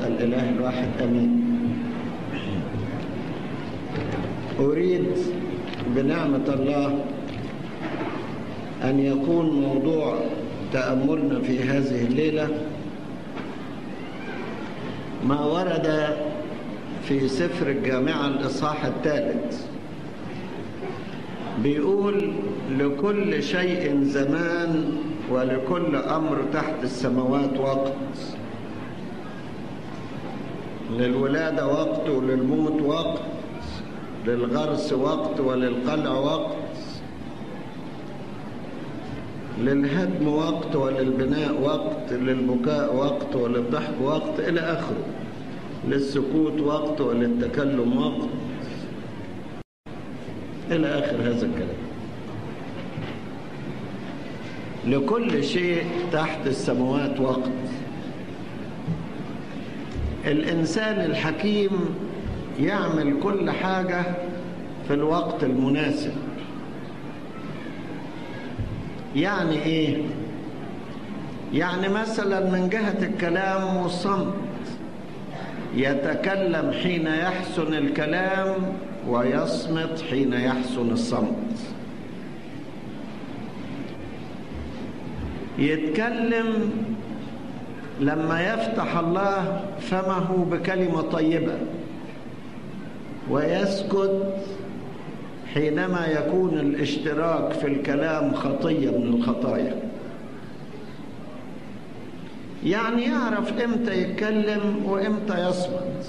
الإله الواحد أمين أريد بنعمة الله أن يكون موضوع تأملنا في هذه الليلة ما ورد في سفر الجامعة الإصحاح الثالث بيقول لكل شيء زمان ولكل أمر تحت السماوات وقت للولادة وقت وللموت وقت للغرس وقت وللقلع وقت للهدم وقت وللبناء وقت للبكاء وقت وللضحك وقت إلى آخره للسكوت وقت وللتكلم وقت إلى آخر هذا الكلام لكل شيء تحت السماوات وقت الإنسان الحكيم يعمل كل حاجة في الوقت المناسب يعني إيه؟ يعني مثلا من جهة الكلام والصمت يتكلم حين يحسن الكلام ويصمت حين يحسن الصمت يتكلم لما يفتح الله فمه بكلمة طيبة ويسكت حينما يكون الاشتراك في الكلام خطية من الخطايا يعني يعرف امتى يتكلم وامتى يصمت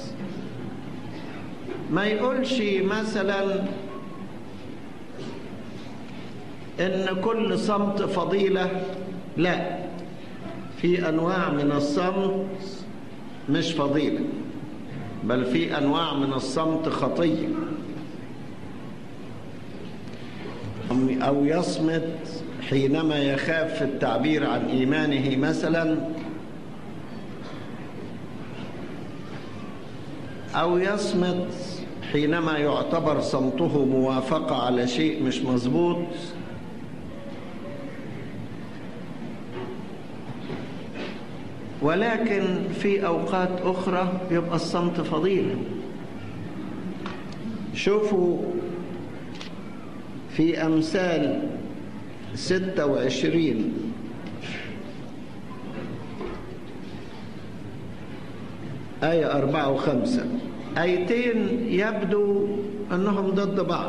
ما يقولش مثلا ان كل صمت فضيلة لا في انواع من الصمت مش فضيلة بل في انواع من الصمت خطية او يصمت حينما يخاف في التعبير عن ايمانه مثلا او يصمت حينما يعتبر صمته موافقة على شيء مش مظبوط ولكن في أوقات أخرى يبقى الصمت فضيلة شوفوا في أمثال ستة وعشرين آية أربعة وخمسة آيتين يبدو أنهم ضد بعض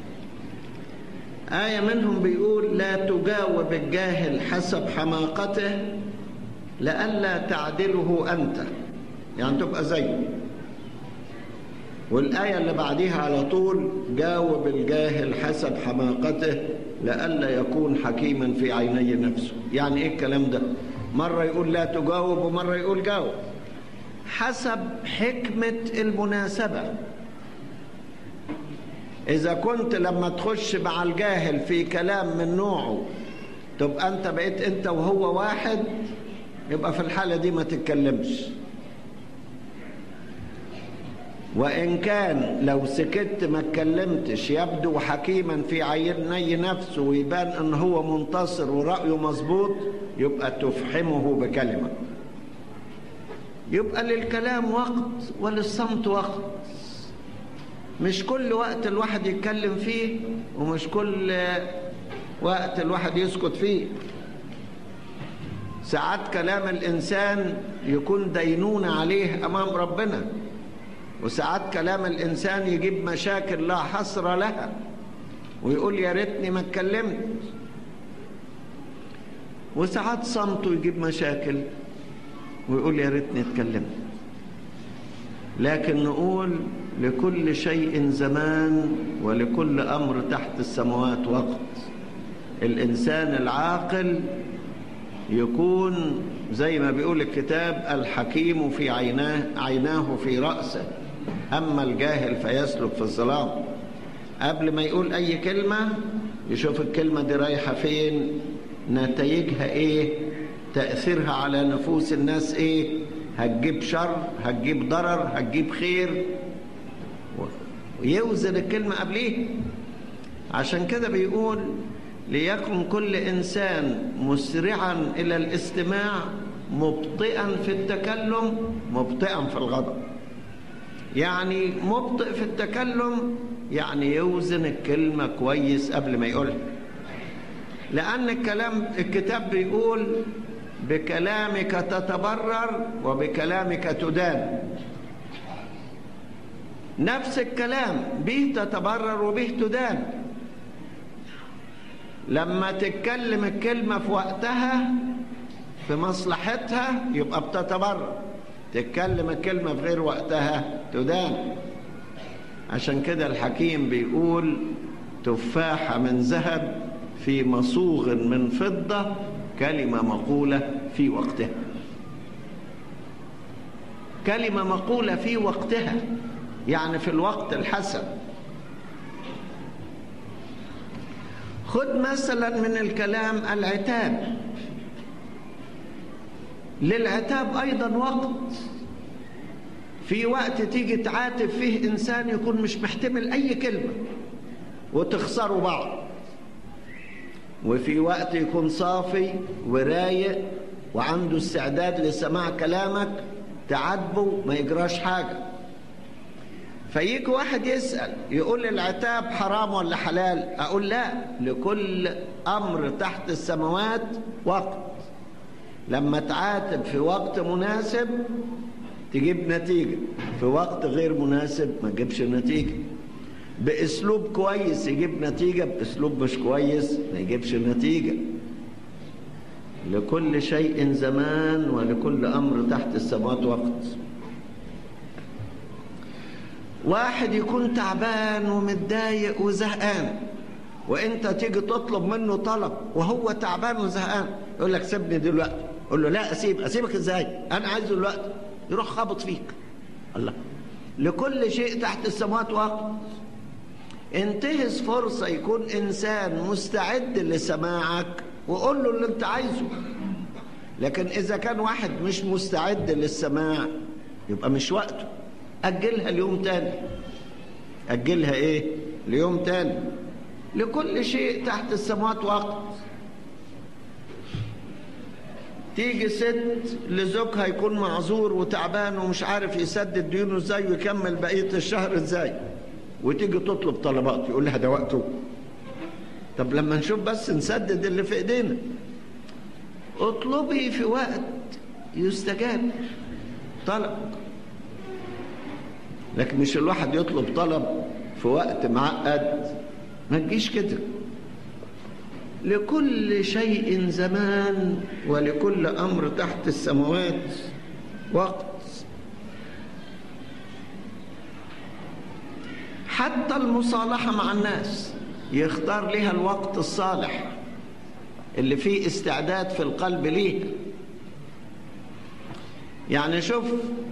آية منهم بيقول لا تجاوب الجاهل حسب حماقته لئلا تعدله أنت يعني تبقى زيه والآية اللي بعديها على طول جاوب الجاهل حسب حماقته لئلا يكون حكيما في عيني نفسه يعني ايه الكلام ده مرة يقول لا تجاوب ومرة يقول جاوب حسب حكمة المناسبة إذا كنت لما تخش مع الجاهل في كلام من نوعه تبقى أنت بقيت أنت وهو واحد يبقى في الحالة دي ما تتكلمش وإن كان لو سكت ما اتكلمتش يبدو حكيما في عيني نفسه ويبان أن هو منتصر ورأيه مظبوط يبقى تفحمه بكلمة يبقى للكلام وقت وللصمت وقت مش كل وقت الواحد يتكلم فيه ومش كل وقت الواحد يسكت فيه ساعات كلام الإنسان يكون دينون عليه أمام ربنا وساعات كلام الإنسان يجيب مشاكل لا حصر لها ويقول يا ريتني ما اتكلمت وساعات صمته يجيب مشاكل ويقول يا ريتني اتكلمت لكن نقول لكل شيء زمان ولكل أمر تحت السماوات وقت الإنسان العاقل يكون زي ما بيقول الكتاب الحكيم في عيناه عيناه في رأسه أما الجاهل فيسلك في الظلام قبل ما يقول أي كلمة يشوف الكلمة دي رايحة فين نتائجها إيه تأثيرها على نفوس الناس إيه هتجيب شر هتجيب ضرر هتجيب خير ويوزن الكلمة قبليه عشان كده بيقول ليكن كل إنسان مسرعا إلى الاستماع مبطئا في التكلم مبطئا في الغضب يعني مبطئ في التكلم يعني يوزن الكلمة كويس قبل ما يقولها لأن الكلام الكتاب بيقول بكلامك تتبرر وبكلامك تدان نفس الكلام به تتبرر وبه تدان لما تتكلم الكلمة في وقتها في مصلحتها يبقى بتتبرر تتكلم الكلمة في غير وقتها تدان عشان كده الحكيم بيقول تفاحة من ذهب في مصوغ من فضة كلمة مقولة في وقتها كلمة مقولة في وقتها يعني في الوقت الحسن خد مثلا من الكلام العتاب للعتاب أيضا وقت في وقت تيجي تعاتب فيه إنسان يكون مش محتمل أي كلمة وتخسروا بعض وفي وقت يكون صافي ورايق وعنده استعداد لسماع كلامك تعاتبه ما يجراش حاجة فيجي واحد يسأل يقول العتاب حرام ولا حلال أقول لا لكل أمر تحت السماوات وقت لما تعاتب في وقت مناسب تجيب نتيجة في وقت غير مناسب ما تجيبش نتيجة باسلوب كويس يجيب نتيجه باسلوب مش كويس ما يجيبش نتيجه لكل شيء زمان ولكل امر تحت السماوات وقت واحد يكون تعبان ومتضايق وزهقان وانت تيجي تطلب منه طلب وهو تعبان وزهقان يقول لك سيبني دلوقتي قول له لا اسيب اسيبك ازاي انا عايزه دلوقتي يروح خابط فيك الله لكل شيء تحت السماوات وقت انتهز فرصة يكون إنسان مستعد لسماعك وقول له اللي أنت عايزه لكن إذا كان واحد مش مستعد للسماع يبقى مش وقته أجلها ليوم تاني أجلها إيه؟ ليوم تاني لكل شيء تحت السماوات وقت تيجي ست لزوجها يكون معذور وتعبان ومش عارف يسدد ديونه ازاي ويكمل بقية الشهر ازاي وتيجي تطلب طلبات يقول لها ده وقته طب لما نشوف بس نسدد اللي في ايدينا اطلبي في وقت يستجاب طلب لكن مش الواحد يطلب طلب في وقت معقد ما تجيش كده لكل شيء زمان ولكل امر تحت السماوات وقت حتى المصالحة مع الناس يختار لها الوقت الصالح اللي فيه استعداد في القلب ليه يعني شوف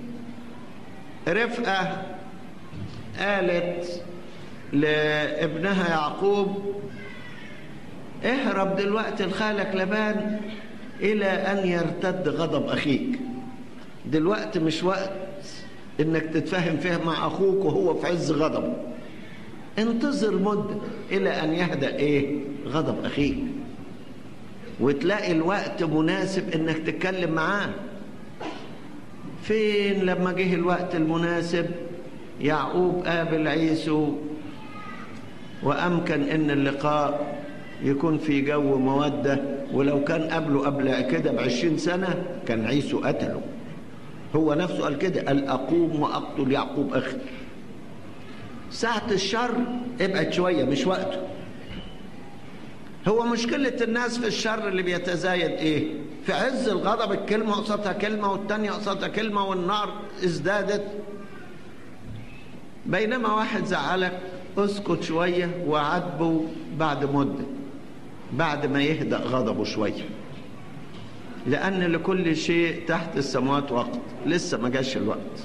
رفقة قالت لابنها يعقوب اهرب دلوقتي لخالك لبان إلى أن يرتد غضب أخيك دلوقتي مش وقت إنك تتفاهم فيه مع أخوك وهو في عز غضبه انتظر مدة إلى أن يهدأ إيه غضب أخيك وتلاقي الوقت مناسب إنك تتكلم معاه فين لما جه الوقت المناسب يعقوب قابل عيسو وأمكن إن اللقاء يكون في جو مودة ولو كان قبله قبل كده بعشرين سنة كان عيسو قتله هو نفسه قال كده قال أقوم وأقتل يعقوب أخي ساعة الشر ابعد شوية مش وقته هو مشكلة الناس في الشر اللي بيتزايد ايه في عز الغضب الكلمة قصادها كلمة والتانية قصادها كلمة والنار ازدادت بينما واحد زعلك اسكت شوية وعاتبه بعد مدة بعد ما يهدأ غضبه شوية لأن لكل شيء تحت السماوات وقت لسه ما جاش الوقت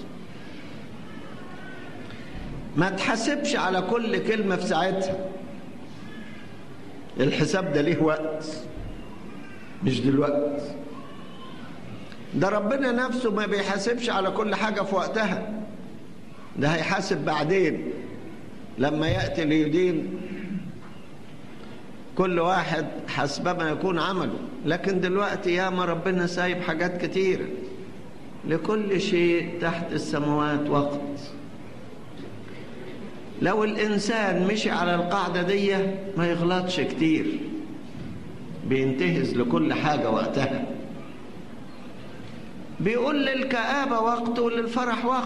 ما تحاسبش على كل كلمة في ساعتها الحساب ده ليه وقت مش دلوقت ده ربنا نفسه ما بيحاسبش على كل حاجة في وقتها ده هيحاسب بعدين لما يأتي ليدين كل واحد حسب ما يكون عمله لكن دلوقتي يا ما ربنا سايب حاجات كتيرة لكل شيء تحت السماوات وقت لو الإنسان مشي على القاعدة دي ما يغلطش كتير بينتهز لكل حاجة وقتها بيقول للكآبة وقت وللفرح وقت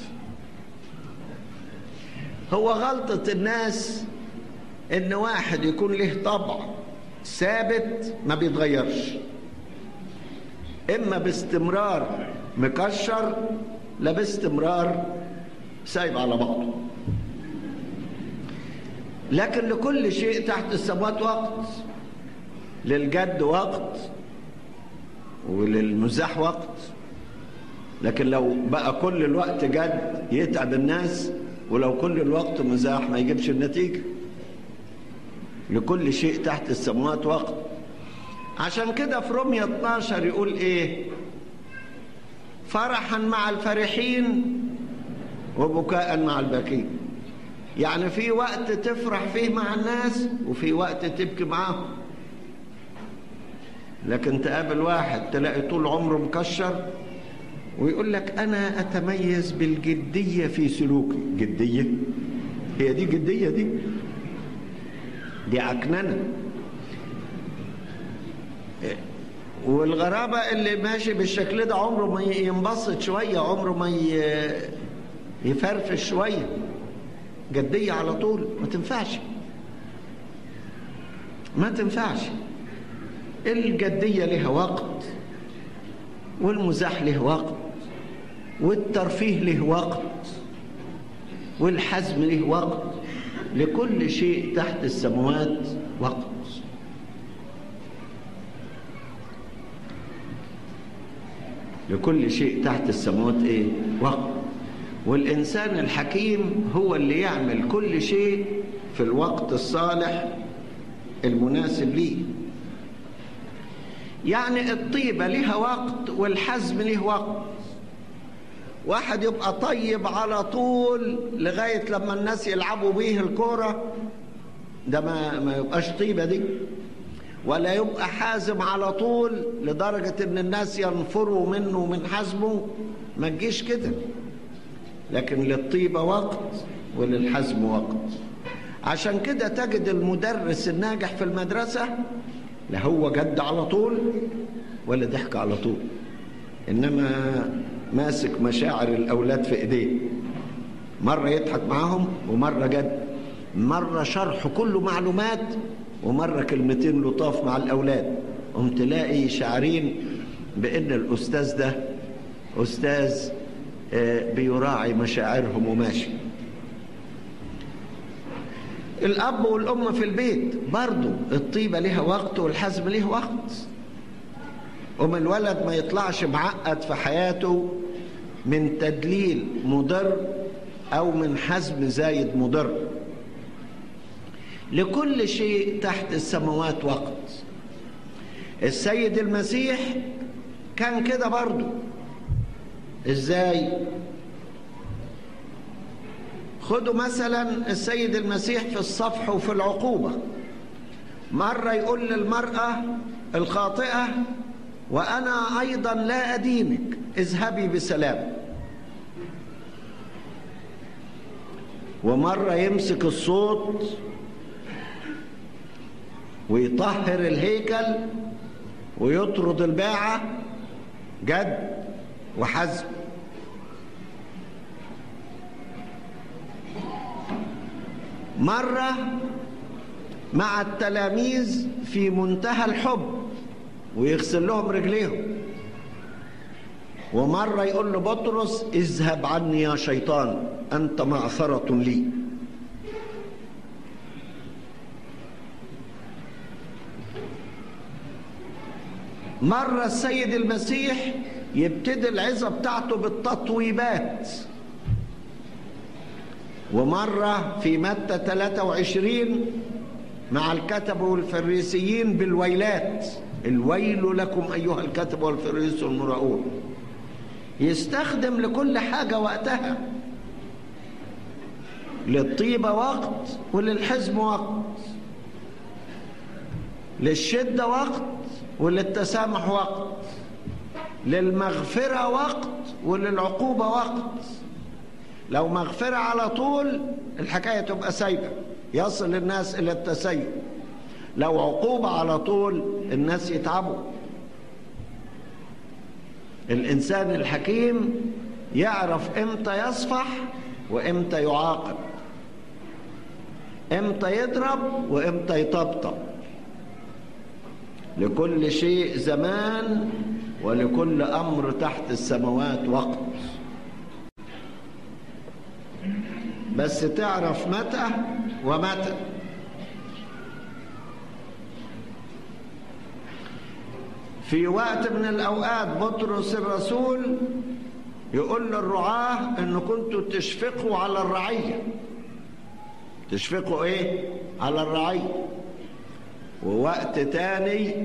هو غلطة الناس ان واحد يكون له طبع ثابت ما بيتغيرش اما باستمرار مكشر لا باستمرار سايب على بعضه لكن لكل شيء تحت السماوات وقت للجد وقت وللمزاح وقت لكن لو بقى كل الوقت جد يتعب الناس ولو كل الوقت مزاح ما يجيبش النتيجة لكل شيء تحت السماوات وقت عشان كده في رومية 12 يقول ايه فرحا مع الفرحين وبكاء مع الباكين يعني في وقت تفرح فيه مع الناس وفي وقت تبكي معاهم لكن تقابل واحد تلاقي طول عمره مكشر ويقول لك أنا أتميز بالجدية في سلوكي جدية هي دي جدية دي دي عكننة والغرابة اللي ماشي بالشكل ده عمره ما ينبسط شوية عمره ما يفرفش شوية جدية على طول ما تنفعش ما تنفعش الجدية لها وقت والمزاح له وقت والترفيه له وقت والحزم له وقت لكل شيء تحت السماوات وقت لكل شيء تحت السماوات ايه وقت والإنسان الحكيم هو اللي يعمل كل شيء في الوقت الصالح المناسب ليه يعني الطيبة لها وقت والحزم له وقت واحد يبقى طيب على طول لغاية لما الناس يلعبوا بيه الكورة ده ما, ما يبقاش طيبة دي ولا يبقى حازم على طول لدرجة ان الناس ينفروا منه من حزمه ما تجيش كده لكن للطيبة وقت وللحزم وقت عشان كده تجد المدرس الناجح في المدرسة لا هو جد على طول ولا ضحك على طول إنما ماسك مشاعر الأولاد في إيديه مرة يضحك معاهم ومرة جد مرة شرح كله معلومات ومرة كلمتين لطاف مع الأولاد قم تلاقي شاعرين بأن الأستاذ ده أستاذ بيراعي مشاعرهم وماشي الأب والأم في البيت برضو الطيبة لها وقت والحزم له وقت ومن الولد ما يطلعش معقد في حياته من تدليل مضر أو من حزم زايد مضر لكل شيء تحت السماوات وقت السيد المسيح كان كده برضو ازاي خدوا مثلا السيد المسيح في الصفح وفي العقوبة مرة يقول للمرأة الخاطئة وأنا أيضا لا أدينك اذهبي بسلام ومرة يمسك الصوت ويطهر الهيكل ويطرد الباعة جد وحزم مرة مع التلاميذ في منتهى الحب ويغسل لهم رجليهم ومرة يقول لبطرس اذهب عني يا شيطان أنت معثرة لي مرة السيد المسيح يبتدي العظة بتاعته بالتطويبات ومرة في متى 23 مع الكتب والفريسيين بالويلات الويل لكم أيها الكتب والفريس المراؤون يستخدم لكل حاجة وقتها للطيبة وقت وللحزم وقت للشدة وقت وللتسامح وقت للمغفرة وقت وللعقوبة وقت لو مغفرة على طول الحكاية تبقى سايبة يصل الناس إلى التسيب لو عقوبة على طول الناس يتعبوا الإنسان الحكيم يعرف إمتى يصفح وإمتى يعاقب إمتى يضرب وإمتى يطبطب لكل شيء زمان ولكل أمر تحت السماوات وقت بس تعرف متى ومتى في وقت من الأوقات بطرس الرسول يقول للرعاة إن كنتوا تشفقوا على الرعية تشفقوا إيه؟ على الرعية ووقت تاني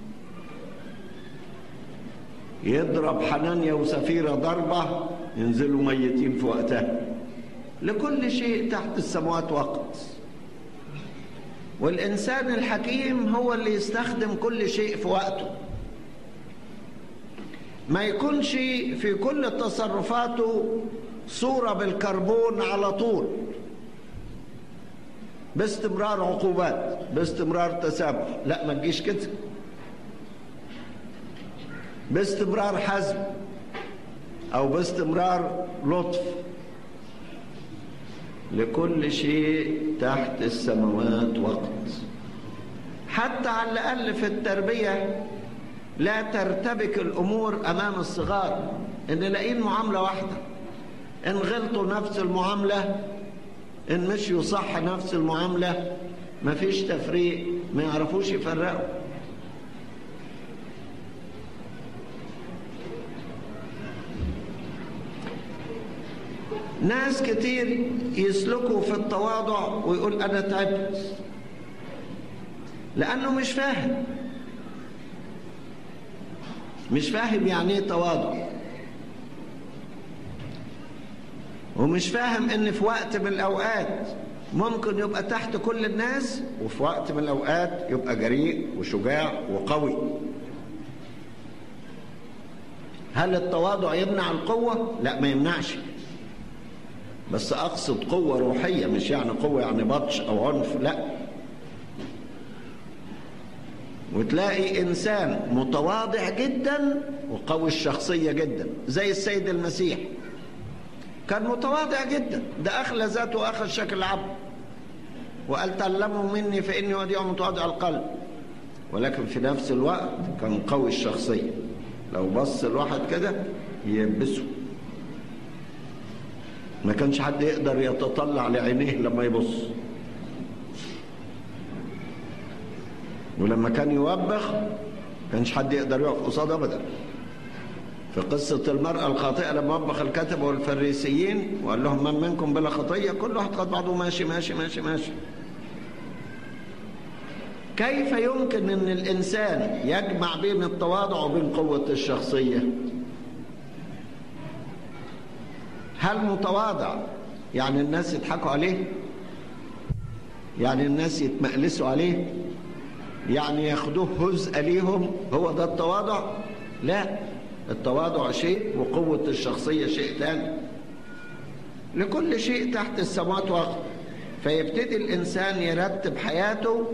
يضرب حنانيا وسفيرة ضربة ينزلوا ميتين في وقتها لكل شيء تحت السماوات وقت والإنسان الحكيم هو اللي يستخدم كل شيء في وقته ما يكونش في كل تصرفاته صورة بالكربون على طول باستمرار عقوبات باستمرار تسامح لا ما تجيش كده باستمرار حزم او باستمرار لطف لكل شيء تحت السماوات وقت حتى على الاقل في التربيه لا ترتبك الامور امام الصغار ان لاقين معامله واحده ان غلطوا نفس المعامله ان مشيوا صح نفس المعامله مفيش تفريق ما يعرفوش يفرقوا ناس كتير يسلكوا في التواضع ويقول انا تعبت لانه مش فاهم مش فاهم يعني ايه تواضع ومش فاهم ان في وقت من الاوقات ممكن يبقى تحت كل الناس وفي وقت من الاوقات يبقى جريء وشجاع وقوي هل التواضع يمنع القوة؟ لا ما يمنعش بس اقصد قوة روحية مش يعني قوة يعني بطش او عنف لا وتلاقي انسان متواضع جدا وقوي الشخصية جدا زي السيد المسيح كان متواضع جدا ده اخلى ذاته واخذ شكل العبد وقال تعلموا مني فاني وديع متواضع القلب ولكن في نفس الوقت كان قوي الشخصية لو بص الواحد كده يلبسه ما كانش حد يقدر يتطلع لعينيه لما يبص ولما كان يوبخ كانش حد يقدر يقف قصاده ابدا في قصة المرأة الخاطئة لما وبخ الكتبة والفريسيين وقال لهم من منكم بلا خطية كل واحد قد بعضه ماشي ماشي ماشي ماشي كيف يمكن ان الانسان يجمع بين التواضع وبين قوة الشخصية هل متواضع يعني الناس يضحكوا عليه يعني الناس يتمألسوا عليه يعني ياخدوه هزء ليهم هو ده التواضع لا التواضع شيء وقوة الشخصية شيء ثاني لكل شيء تحت السماوات وقت فيبتدي الإنسان يرتب حياته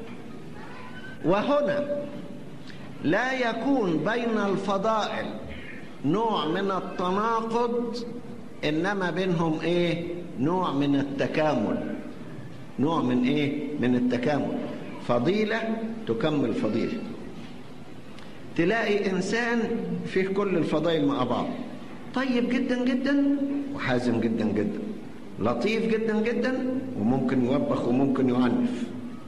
وهنا لا يكون بين الفضائل نوع من التناقض إنما بينهم إيه نوع من التكامل نوع من إيه من التكامل فضيلة تكمل فضيلة تلاقي إنسان فيه كل الفضائل مع بعض طيب جدا جدا وحازم جدا جدا لطيف جدا جدا وممكن يوبخ وممكن يعنف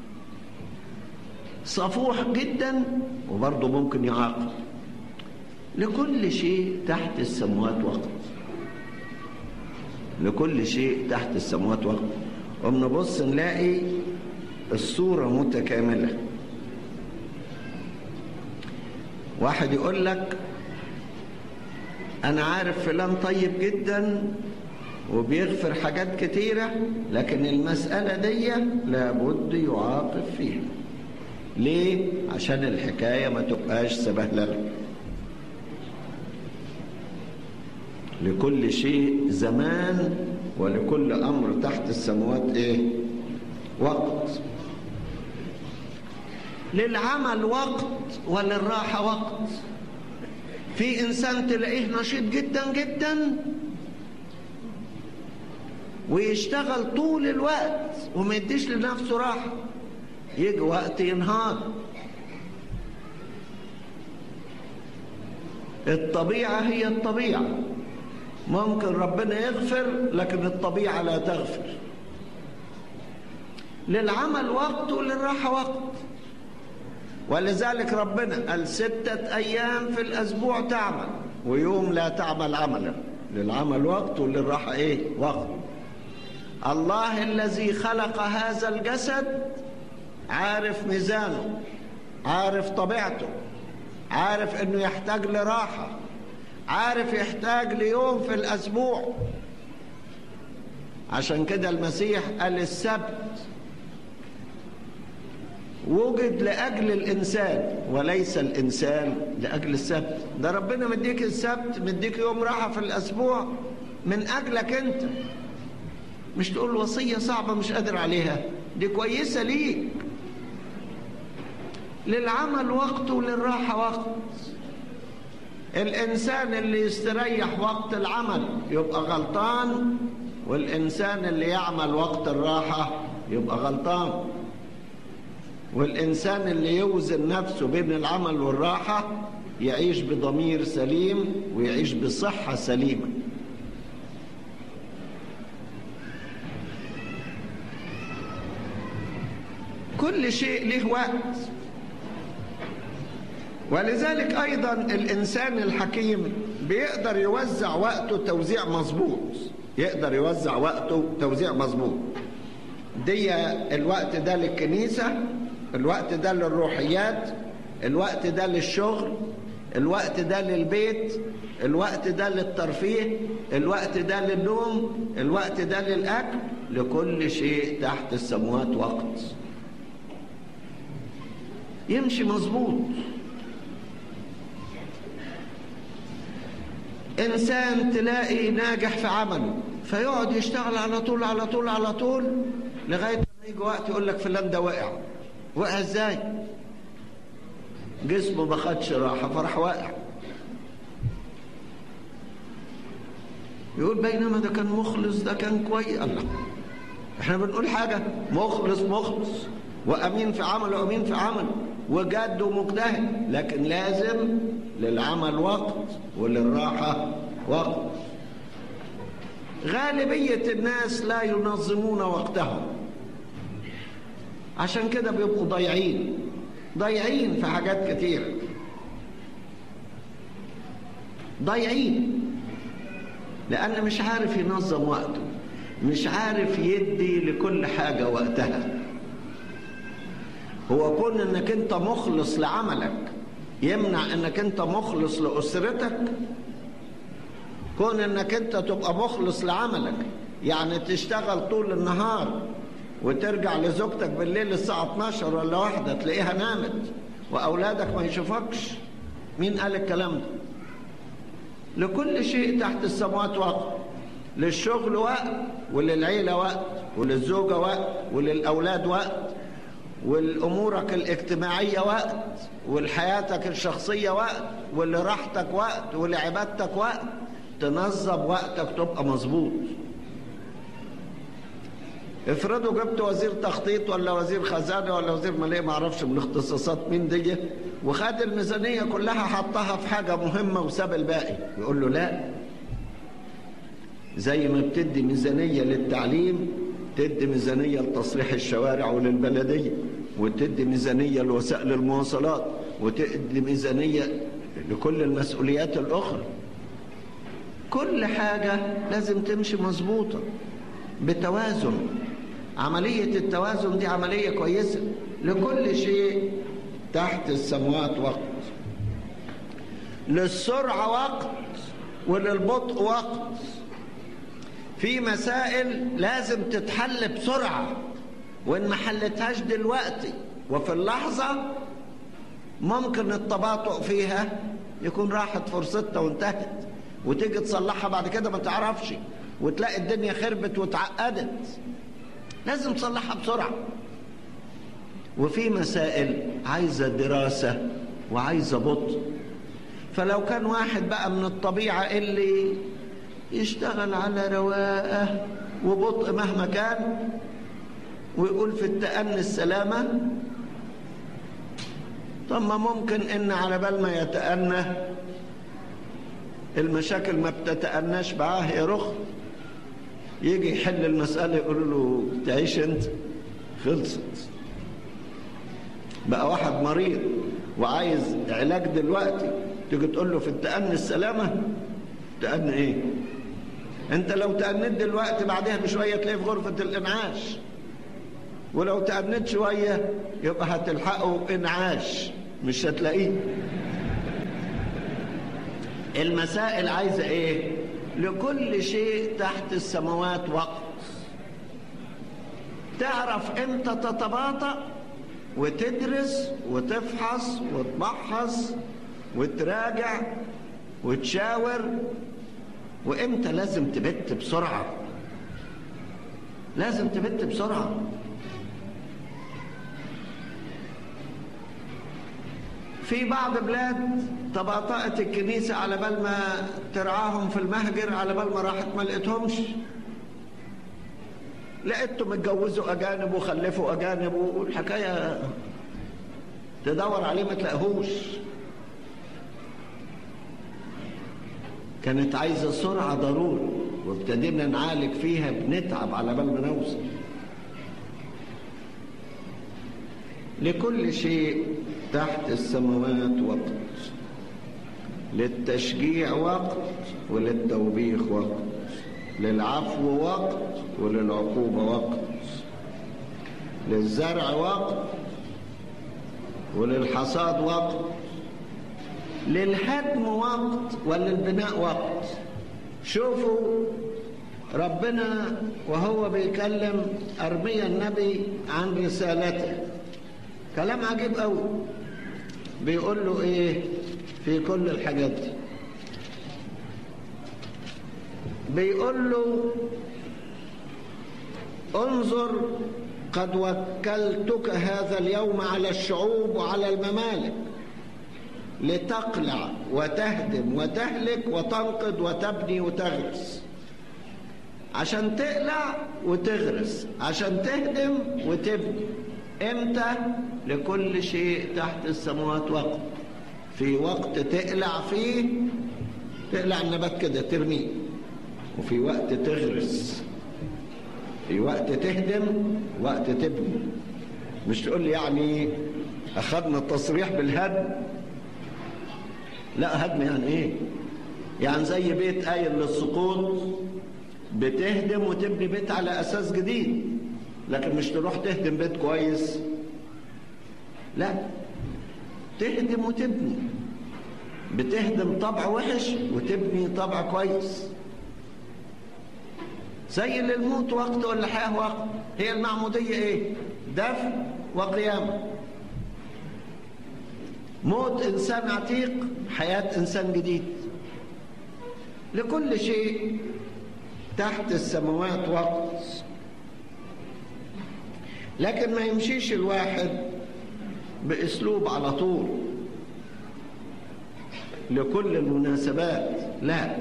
صفوح جدا وبرضه ممكن يعاقب لكل شيء تحت السماوات وقت لكل شيء تحت السماوات وقت وبنبص نلاقي الصورة متكاملة واحد يقول لك أنا عارف فلان طيب جدا وبيغفر حاجات كتيرة لكن المسألة دي لابد يعاقب فيها ليه عشان الحكاية ما تبقاش سبهللة لكل شيء زمان ولكل أمر تحت السماوات إيه وقت للعمل وقت وللراحة وقت في إنسان تلاقيه نشيط جدا جدا ويشتغل طول الوقت وما يديش لنفسه راحة يجي وقت ينهار الطبيعة هي الطبيعة ممكن ربنا يغفر لكن الطبيعة لا تغفر للعمل وقت وللراحة وقت ولذلك ربنا قال ستة أيام في الأسبوع تعمل ويوم لا تعمل عملا للعمل وقت وللراحة إيه وقت الله الذي خلق هذا الجسد عارف ميزانه عارف طبيعته عارف انه يحتاج لراحة عارف يحتاج ليوم في الاسبوع عشان كده المسيح قال السبت وجد لأجل الإنسان وليس الإنسان لأجل السبت ده ربنا مديك السبت مديك يوم راحة في الأسبوع من أجلك أنت مش تقول وصية صعبة مش قادر عليها دي كويسة ليك للعمل وقت وللراحة وقت الإنسان اللي يستريح وقت العمل يبقى غلطان والإنسان اللي يعمل وقت الراحة يبقى غلطان والإنسان اللي يوزن نفسه بين العمل والراحة يعيش بضمير سليم ويعيش بصحة سليمة كل شيء له وقت ولذلك أيضا الإنسان الحكيم بيقدر يوزع وقته توزيع مظبوط يقدر يوزع وقته توزيع مظبوط دي الوقت ده للكنيسة الوقت ده للروحيات الوقت ده للشغل الوقت ده للبيت الوقت ده للترفيه الوقت ده للنوم الوقت ده للأكل لكل شيء تحت السموات وقت يمشي مظبوط إنسان تلاقي ناجح في عمله فيقعد يشتغل على طول على طول على طول لغاية ما يجي وقت يقول لك فلان ده وقع وقع ازاي جسمه ما خدش راحة فراح واقع يقول بينما ده كان مخلص ده كان كويس الله احنا بنقول حاجة مخلص مخلص وأمين في عمله وأمين في عمله وجاد ومجتهد لكن لازم للعمل وقت وللراحة وقت غالبية الناس لا ينظمون وقتهم عشان كده بيبقوا ضايعين ضايعين في حاجات كتير ضايعين لأن مش عارف ينظم وقته مش عارف يدي لكل حاجة وقتها هو كون انك انت مخلص لعملك يمنع انك انت مخلص لأسرتك كون انك انت تبقى مخلص لعملك يعني تشتغل طول النهار وترجع لزوجتك بالليل الساعة 12 ولا واحدة تلاقيها نامت وأولادك ما يشوفكش مين قال الكلام ده لكل شيء تحت السماوات وقت للشغل وقت وللعيلة وقت وللزوجة وقت وللأولاد وقت ولأمورك الاجتماعية وقت ولحياتك الشخصية وقت ولراحتك وقت ولعبادتك وقت تنظم وقتك تبقى مظبوط افرضوا جبت وزير تخطيط ولا وزير خزانه ولا وزير ماليه ما اعرفش من الاختصاصات مين دي وخد الميزانيه كلها حطها في حاجه مهمه وساب الباقي يقول له لا زي ما بتدي ميزانيه للتعليم تدي ميزانيه لتصليح الشوارع وللبلديه وتدي ميزانيه لوسائل المواصلات وتدي ميزانيه لكل المسؤوليات الاخرى كل حاجه لازم تمشي مظبوطه بتوازن عملية التوازن دي عملية كويسة لكل شيء تحت السماوات وقت للسرعة وقت وللبطء وقت في مسائل لازم تتحل بسرعة وإن ما حلتهاش دلوقتي وفي اللحظة ممكن التباطؤ فيها يكون راحت فرصتها وانتهت وتيجي تصلحها بعد كده ما تعرفش وتلاقي الدنيا خربت واتعقدت لازم تصلحها بسرعة وفي مسائل عايزة دراسة وعايزة بطء فلو كان واحد بقى من الطبيعة اللي يشتغل على رواقه وبطء مهما كان ويقول في التأني السلامة طب ما ممكن ان على بال ما يتأنى المشاكل ما بتتأناش معاه يا رخ يجي يحل المسألة يقول له تعيش انت خلصت بقى واحد مريض وعايز علاج دلوقتي تيجي تقول له في التأني السلامة تأني ايه انت لو تأنيت دلوقتي بعدها بشوية تلاقيه في غرفة الانعاش ولو تأنيت شوية يبقى هتلحقه انعاش مش هتلاقيه المسائل عايزة ايه لكل شيء تحت السماوات وقت تعرف امتى تتباطأ وتدرس وتفحص وتبحث وتراجع وتشاور وامتى لازم تبت بسرعة لازم تبت بسرعة في بعض بلاد تباطأت الكنيسة على بال ما ترعاهم في المهجر على بال ما راحت ما لقيتهمش لقيتهم اتجوزوا أجانب وخلفوا أجانب والحكاية تدور عليه ما تلاقيهوش كانت عايزة سرعة ضروري وابتدينا نعالج فيها بنتعب على بال ما نوصل لكل شيء تحت السماوات وقت للتشجيع وقت وللتوبيخ وقت للعفو وقت وللعقوبة وقت للزرع وقت وللحصاد وقت للهدم وقت وللبناء وقت شوفوا ربنا وهو بيكلم أرميا النبي عن رسالته كلام عجيب قوي بيقول له ايه في كل الحاجات دي بيقول له انظر قد وكلتك هذا اليوم على الشعوب وعلى الممالك لتقلع وتهدم وتهلك وتنقض وتبني وتغرس عشان تقلع وتغرس عشان تهدم وتبني امتى لكل شيء تحت السماوات وقت في وقت تقلع فيه تقلع النبات كده ترميه وفي وقت تغرس في وقت تهدم وقت تبني مش تقول لي يعني اخذنا التصريح بالهدم لا هدم يعني ايه يعني زي بيت قايل للسقوط بتهدم وتبني بيت على اساس جديد لكن مش تروح تهدم بيت كويس لا تهدم وتبني بتهدم طبع وحش وتبني طبع كويس زي اللي الموت وقت والحياة وقت هي المعمودية ايه دفن وقيامة موت انسان عتيق حياة انسان جديد لكل شيء تحت السماوات وقت لكن ما يمشيش الواحد باسلوب على طول لكل المناسبات لا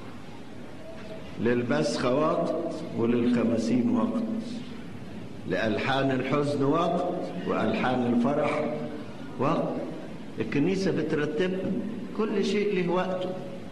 للبسخ وقت وللخمسين وقت لألحان الحزن وقت وألحان الفرح وقت الكنيسة بترتبها كل شيء له وقته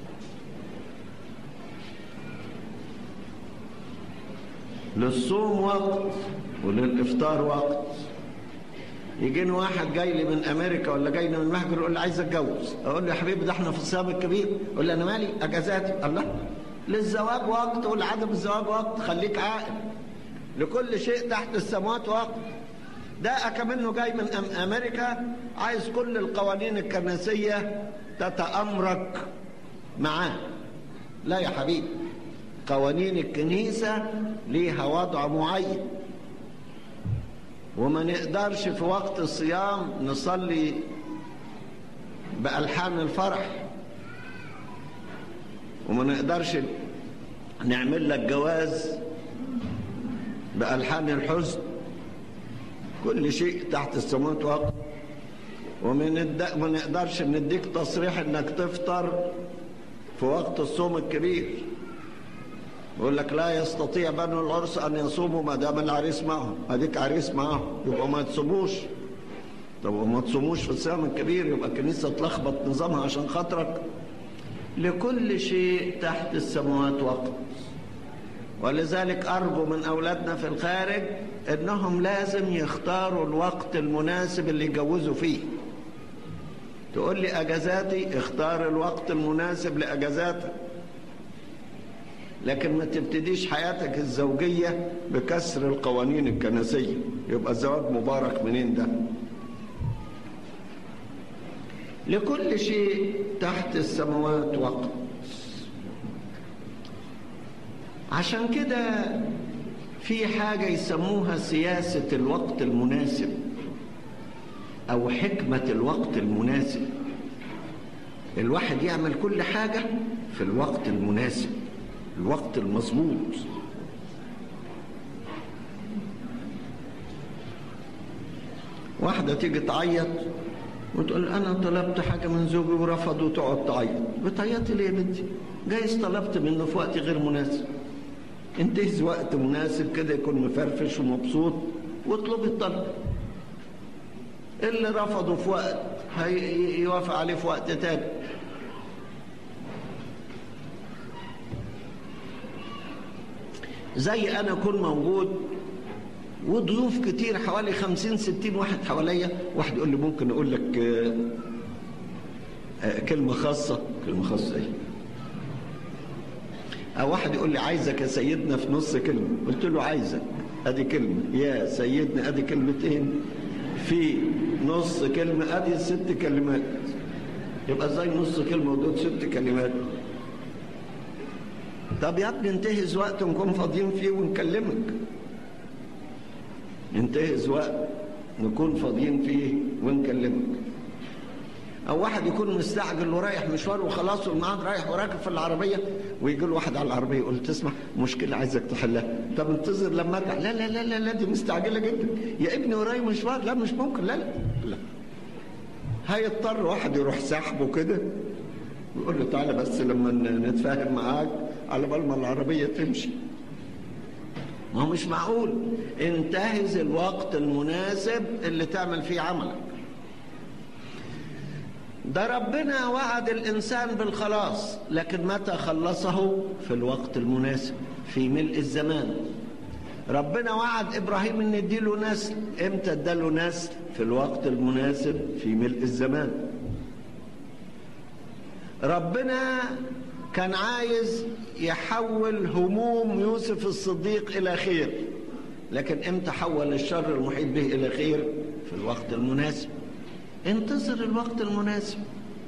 للصوم وقت وللإفطار وقت يجيني واحد جاي لي من امريكا ولا جاي لي من المهجر يقول لي عايز اتجوز اقول له يا حبيبي ده احنا في الصيام الكبير يقول لي انا مالي اجازاتي الله للزواج وقت ولعدم الزواج وقت خليك عاقل لكل شيء تحت السماوات وقت ده كمنه جاي من أم امريكا عايز كل القوانين الكنسيه تتامرك معاه لا يا حبيبي قوانين الكنيسه ليها وضع معين وما نقدرش في وقت الصيام نصلي بألحان الفرح وما نقدرش نعمل لك جواز بألحان الحزن كل شيء تحت السماوات وقت وما نقدرش نديك تصريح انك تفطر في وقت الصوم الكبير يقول لك لا يستطيع بنو العرس ان يصوموا ما دام العريس معهم اديك عريس معهم يبقوا ما تصوموش طب وما تصوموش في الصيام الكبير يبقى الكنيسه تلخبط نظامها عشان خاطرك لكل شيء تحت السماوات وقت ولذلك ارجو من اولادنا في الخارج انهم لازم يختاروا الوقت المناسب اللي يجوزوا فيه تقول لي اجازاتي اختار الوقت المناسب لاجازاتك لكن ما تبتديش حياتك الزوجية بكسر القوانين الكنسية يبقى الزواج مبارك منين ده لكل شيء تحت السماوات وقت عشان كده في حاجة يسموها سياسة الوقت المناسب أو حكمة الوقت المناسب الواحد يعمل كل حاجة في الوقت المناسب الوقت المظبوط واحدة تيجي تعيط وتقول أنا طلبت حاجة من زوجي ورفض وتقعد تعيط بتعيطي ليه يا بنتي؟ جايز طلبت منه في وقت غير مناسب انتهز وقت مناسب كده يكون مفرفش ومبسوط واطلبي الطلب اللي رفضه في وقت هيوافق عليه في وقت تاني زي انا اكون موجود وضيوف كتير حوالي خمسين ستين واحد حواليا واحد يقول لي ممكن اقول لك آآ آآ كلمة خاصة كلمة خاصة ايه او واحد يقول لي عايزك يا سيدنا في نص كلمة قلت له عايزك ادي كلمة يا سيدنا ادي كلمتين في نص كلمة ادي ست كلمات يبقى ازاي نص كلمة ودول ست كلمات طب يا ابني انتهز وقت نكون فاضيين فيه ونكلمك انتهز وقت نكون فاضيين فيه ونكلمك او واحد يكون مستعجل ورايح مشوار وخلاص والميعاد رايح وراكب في العربيه ويجي له واحد على العربيه يقول تسمع مشكله عايزك تحلها طب انتظر لما ارجع لا لا لا لا, لا دي مستعجله جدا يا ابني وراي مشوار لا مش ممكن لا لا لا هيضطر واحد يروح سحبه كده ويقول له تعالى بس لما نتفاهم معاك على بال ما العربيه تمشي ما هو مش معقول انتهز الوقت المناسب اللي تعمل فيه عملك ده ربنا وعد الإنسان بالخلاص لكن متى خلصه في الوقت المناسب في ملء الزمان ربنا وعد إبراهيم أن يديله نسل إمتى اداله نسل في الوقت المناسب في ملء الزمان ربنا كان عايز يحول هموم يوسف الصديق إلى خير لكن إمتى حول الشر المحيط به إلى خير في الوقت المناسب انتظر الوقت المناسب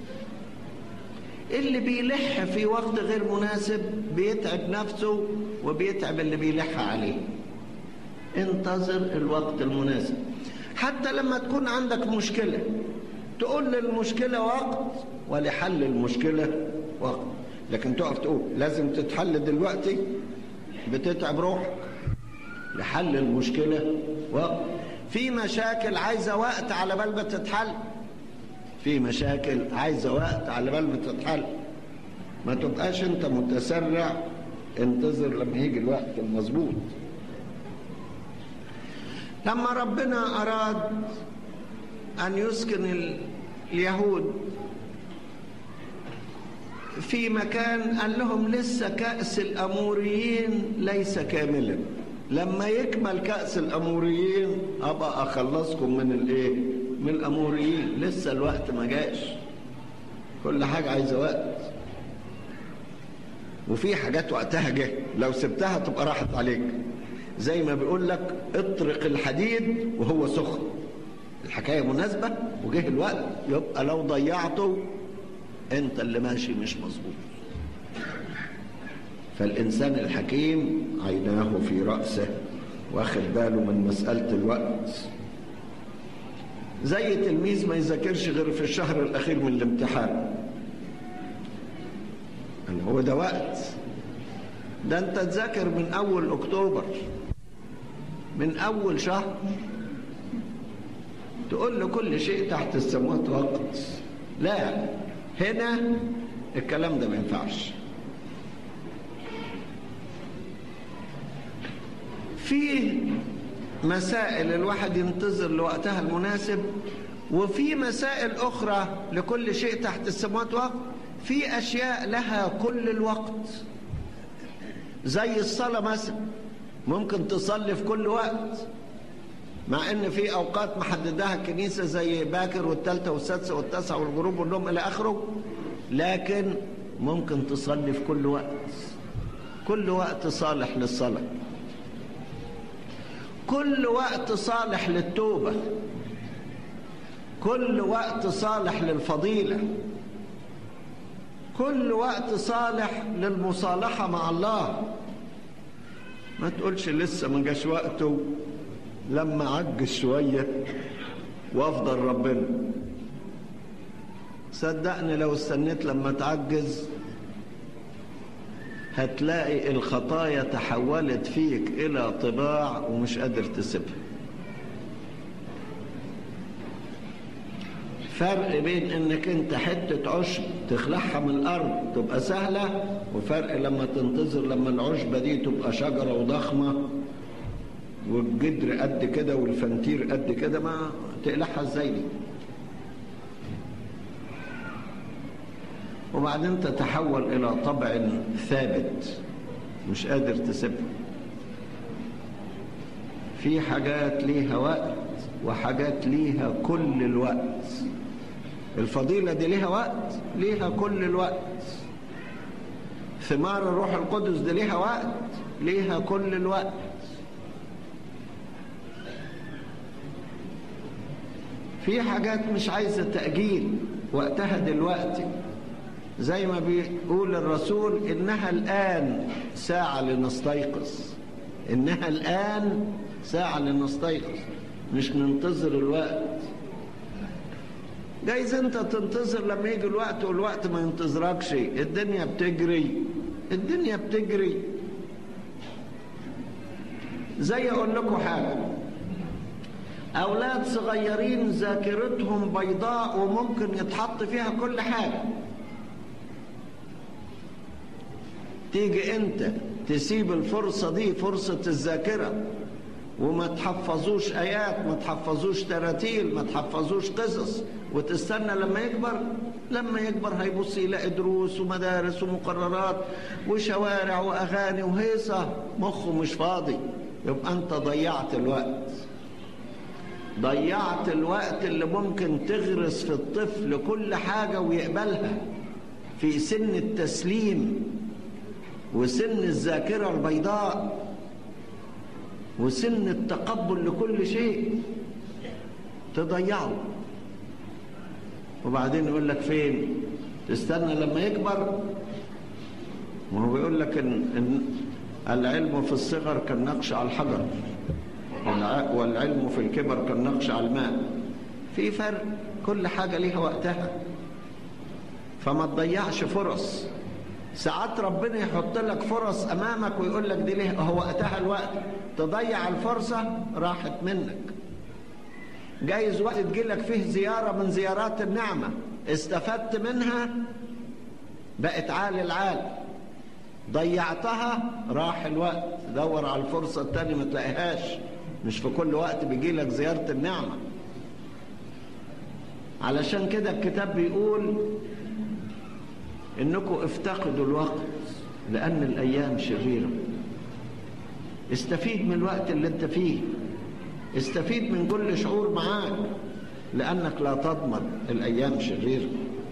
اللي بيلح في وقت غير مناسب بيتعب نفسه وبيتعب اللي بيلح عليه انتظر الوقت المناسب حتى لما تكون عندك مشكلة تقول للمشكلة وقت ولحل المشكلة وقت لكن تقف تقول لازم تتحل دلوقتي بتتعب روحك لحل المشكلة وقت في مشاكل عايزة وقت على بال ما تتحل في مشاكل عايزة وقت على بال ما تتحل ما تبقاش انت متسرع انتظر لما يجي الوقت المظبوط لما ربنا أراد أن يسكن اليهود في مكان قال لهم لسه كأس الأموريين ليس كاملا لما يكمل كأس الأموريين أبقى أخلصكم من الإيه؟ من الأموريين لسه الوقت ما جاش كل حاجة عايزة وقت وفي حاجات وقتها جه لو سبتها تبقى راحت عليك زي ما بيقول لك اطرق الحديد وهو سخن الحكاية مناسبة وجه الوقت يبقى لو ضيعته انت اللي ماشي مش مظبوط فالإنسان الحكيم عيناه في رأسه واخد باله من مسألة الوقت زي تلميذ ما يذاكرش غير في الشهر الأخير من الامتحان هو ده وقت ده انت تذاكر من أول أكتوبر من أول شهر تقول له كل شيء تحت السماوات وقت لا هنا الكلام ده ما ينفعش في مسائل الواحد ينتظر لوقتها المناسب وفي مسائل أخرى لكل شيء تحت السماوات وقت في أشياء لها كل الوقت زي الصلاة مثلا ممكن تصلي في كل وقت مع ان في اوقات محددها الكنيسه زي باكر والثالثه والسادسه والتاسعه والغروب والنوم الى اخره لكن ممكن تصلي في كل وقت كل وقت صالح للصلاه كل وقت صالح للتوبه كل وقت صالح للفضيله كل وقت صالح للمصالحه مع الله ما تقولش لسه ما جاش وقته لما عجز شوية وافضل ربنا صدقني لو استنيت لما تعجز هتلاقي الخطايا تحولت فيك إلى طباع ومش قادر تسيبها فرق بين انك انت حتة عشب تخلعها من الارض تبقى سهلة وفرق لما تنتظر لما العشبة دي تبقى شجرة وضخمة والجدر قد كده والفنتير قد كده ما تقلعها ازاي دي وبعدين تتحول الى طبع ثابت مش قادر تسيبها في حاجات ليها وقت وحاجات ليها كل الوقت الفضيلة دي ليها وقت ليها كل الوقت ثمار الروح القدس دي ليها وقت ليها كل الوقت في حاجات مش عايزة تأجيل وقتها دلوقتي زي ما بيقول الرسول إنها الآن ساعة لنستيقظ إنها الآن ساعة لنستيقظ مش ننتظر الوقت جايز انت تنتظر لما يجي الوقت والوقت ما ينتظركش الدنيا بتجري الدنيا بتجري زي اقول لكم حاجه اولاد صغيرين ذاكرتهم بيضاء وممكن يتحط فيها كل حاجه تيجي انت تسيب الفرصه دي فرصه الذاكره وما تحفظوش ايات ما تحفظوش تراتيل ما تحفظوش قصص وتستنى لما يكبر لما يكبر هيبص يلاقي دروس ومدارس ومقررات وشوارع واغاني وهيصه مخه مش فاضي يبقى انت ضيعت الوقت ضيعت الوقت اللي ممكن تغرس في الطفل كل حاجه ويقبلها في سن التسليم وسن الذاكره البيضاء وسن التقبل لكل شيء تضيعه وبعدين يقول لك فين تستنى لما يكبر ما هو بيقول لك إن, إن العلم في الصغر كالنقش على الحجر والعلم في الكبر كالنقش على الماء في فرق كل حاجة ليها وقتها فما تضيعش فرص ساعات ربنا يحط لك فرص امامك ويقول لك دي ليه هو وقتها الوقت تضيع الفرصه راحت منك جايز وقت تجيلك فيه زياره من زيارات النعمه استفدت منها بقت عال العال ضيعتها راح الوقت دور على الفرصه التانية ما تلاقيهاش مش في كل وقت بيجيلك زياره النعمه علشان كده الكتاب بيقول انكم افتقدوا الوقت لان الايام شريره استفيد من الوقت اللي انت فيه استفيد من كل شعور معاك لانك لا تضمن الايام شريره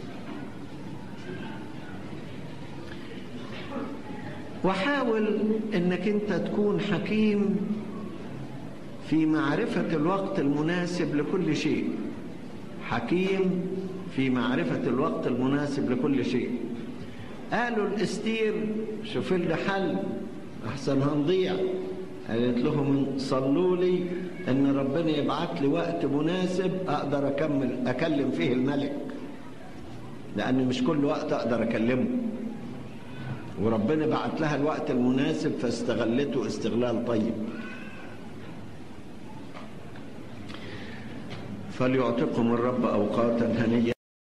وحاول انك انت تكون حكيم في معرفه الوقت المناسب لكل شيء حكيم في معرفه الوقت المناسب لكل شيء قالوا الاستير شوف لنا حل احسن هنضيع قالت لهم صلوا لي ان ربنا يبعت لي وقت مناسب اقدر اكمل اكلم فيه الملك لان مش كل وقت اقدر اكلمه وربنا بعت لها الوقت المناسب فاستغلته استغلال طيب فليعتقهم الرب اوقاتا هنيه